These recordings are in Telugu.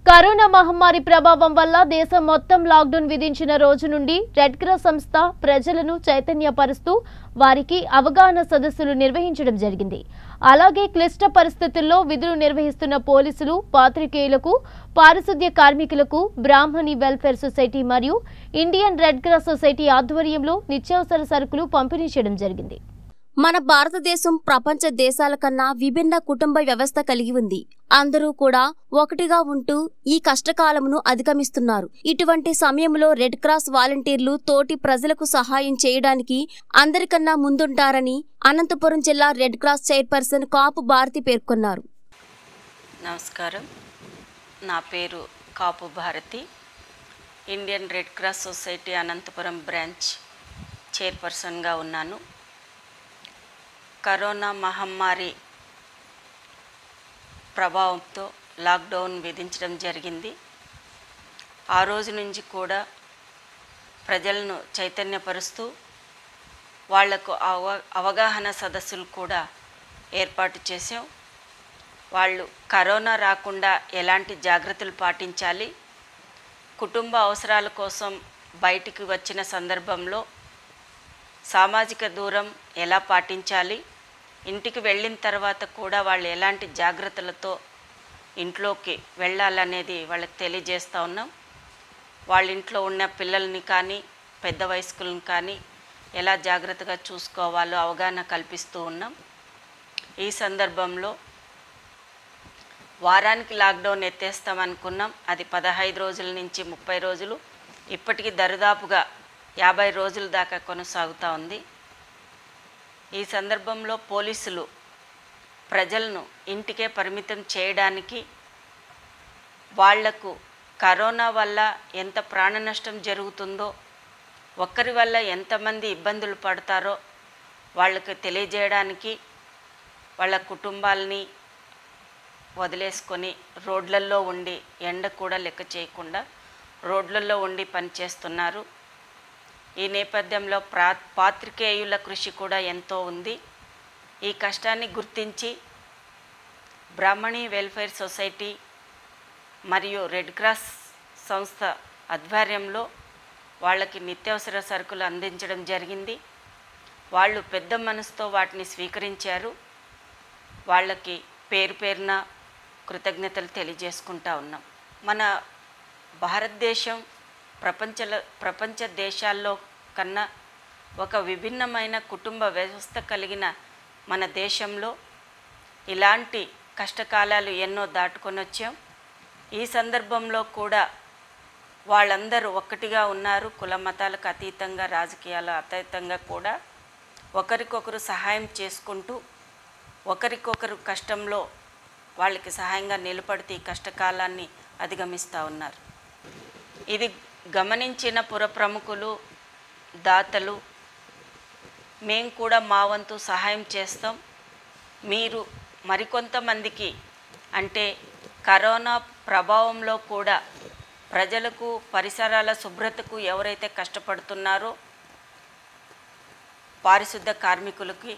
కరోనా మహమ్మారి ప్రభావం వల్ల దేశం మొత్తం లాక్డౌన్ విధించిన రోజు నుండి రెడ్ క్రాస్ సంస్థ ప్రజలను చైతన్యపరుస్తూ వారికి అవగాహన సదస్సులు నిర్వహించడం జరిగింది అలాగే క్లిష్ట పరిస్థితుల్లో విధులు నిర్వహిస్తున్న పోలీసులు పాత్రికేయులకు పారిశుద్ధ్య కార్మికులకు బ్రాహ్మణి వెల్ఫేర్ సొసైటీ మరియు ఇండియన్ రెడ్ క్రాస్ సొసైటీ ఆధ్వర్యంలో నిత్యావసర సరుకులు పంపిణీ చేయడం జరిగింది మన భారతదేశం ప్రపంచ దేశాల కన్నా విభిన్న కుటుంబ వ్యవస్థ కలిగి ఉంది అందరూ కూడా ఒకటిగా ఉంటూ ఈ కష్టకాలమును అధిగమిస్తున్నారు ఇటువంటి సమయంలో రెడ్ క్రాస్ వాలంటీర్లు తోటి ప్రజలకు సహాయం చేయడానికి అందరికన్నా ముందుంటారని అనంతపురం జిల్లా Red Cross chairperson Kapu Bharathi పేర్కొన్నారు నమస్కారం నా పేరు Kapu Bharathi Indian Red Cross Society Anantapur branch చైర్పర్సన్గా ఉన్నాను కరోనా మహమ్మారి ప్రభావంతో లాక్డౌన్ విధించడం జరిగింది ఆ రోజు నుంచి కూడా ప్రజలను చైతన్యపరుస్తూ వాళ్లకు అవ అవగాహన సదస్సులు కూడా ఏర్పాటు చేసాం వాళ్ళు కరోనా రాకుండా ఎలాంటి జాగ్రత్తలు పాటించాలి కుటుంబ అవసరాల కోసం బయటికి వచ్చిన సందర్భంలో సామాజిక దూరం ఎలా పాటించాలి ఇంటికి వెళ్ళిన తర్వాత కూడా వాళ్ళు ఎలాంటి జాగ్రత్తలతో ఇంట్లోకి వెళ్ళాలనేది వాళ్ళకి తెలియజేస్తూ ఉన్నాం వాళ్ళ ఇంట్లో ఉన్న పిల్లల్ని కానీ పెద్ద వయస్కులను కానీ ఎలా జాగ్రత్తగా చూసుకోవాలో అవగాహన కల్పిస్తూ ఉన్నాం ఈ సందర్భంలో వారానికి లాక్డౌన్ ఎత్తేస్తాం అనుకున్నాం అది పదహైదు రోజుల నుంచి ముప్పై రోజులు ఇప్పటికీ దరిదాపుగా యాభై రోజుల దాకా కొనసాగుతూ ఉంది ఈ సందర్భంలో పోలీసులు ప్రజలను ఇంటికే పరిమితం చేయడానికి వాళ్లకు కరోనా వల్ల ఎంత ప్రాణ నష్టం జరుగుతుందో ఒక్కరి వల్ల ఎంతమంది ఇబ్బందులు పడతారో వాళ్ళకి తెలియజేయడానికి వాళ్ళ కుటుంబాలని వదిలేసుకొని రోడ్లల్లో ఉండి ఎండ కూడా లెక్క చేయకుండా రోడ్లలో ఉండి పనిచేస్తున్నారు ఈ నేపథ్యంలో ప్రా పాత్రికేయుల కృషి కూడా ఎంతో ఉంది ఈ కష్టాన్ని గుర్తించి బ్రాహ్మణి వెల్ఫేర్ సొసైటీ మరియు రెడ్ క్రాస్ సంస్థ ఆధ్వర్యంలో వాళ్ళకి నిత్యావసర సరుకులు అందించడం జరిగింది వాళ్ళు పెద్ద మనసుతో వాటిని స్వీకరించారు వాళ్ళకి పేరు పేరున కృతజ్ఞతలు తెలియజేసుకుంటా ఉన్నాం మన భారతదేశం ప్రపంచ ప్రపంచ దేశాల్లో కన్నా ఒక విభిన్నమైన కుటుంబ వ్యవస్థ కలిగిన మన దేశంలో ఇలాంటి కష్టకాలాలు ఎన్నో దాటుకొని వచ్చాం ఈ సందర్భంలో కూడా వాళ్ళందరూ ఒక్కటిగా ఉన్నారు కుల మతాలకు అతీతంగా రాజకీయాలు అతీతంగా కూడా ఒకరికొకరు సహాయం చేసుకుంటూ ఒకరికొకరు కష్టంలో వాళ్ళకి సహాయంగా నిలబడితే ఈ కష్టకాలాన్ని అధిగమిస్తూ ఉన్నారు ఇది గమనించిన పుర ప్రముఖులు దాతలు మేము కూడా మా వంతు సహాయం చేస్తాం మీరు మరికొంతమందికి అంటే కరోనా ప్రభావంలో కూడా ప్రజలకు పరిసరాల శుభ్రతకు ఎవరైతే కష్టపడుతున్నారో పారిశుద్ధ కార్మికులకి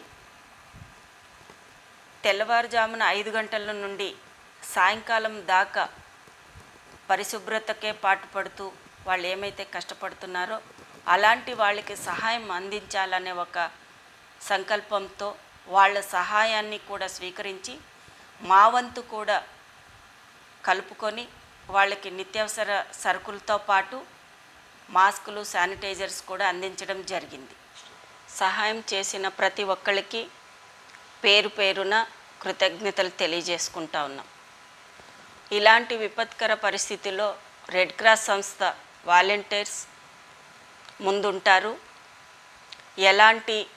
తెల్లవారుజామున ఐదు గంటల నుండి సాయంకాలం దాకా పరిశుభ్రతకే పాటుపడుతూ వాళ్ళు ఏమైతే కష్టపడుతున్నారో అలాంటి వాళ్ళకి సహాయం అందించాలనే ఒక సంకల్పంతో వాళ్ళ సహాయాన్ని కూడా స్వీకరించి మా వంతు కూడా కలుపుకొని వాళ్ళకి నిత్యావసర సరుకులతో పాటు మాస్కులు శానిటైజర్స్ కూడా అందించడం జరిగింది సహాయం చేసిన ప్రతి ఒక్కరికి పేరు పేరున కృతజ్ఞతలు తెలియజేసుకుంటా ఉన్నాం ఇలాంటి విపత్కర పరిస్థితుల్లో రెడ్ క్రాస్ సంస్థ వాలంటీర్స్ ముందుంటారు ఎలాంటి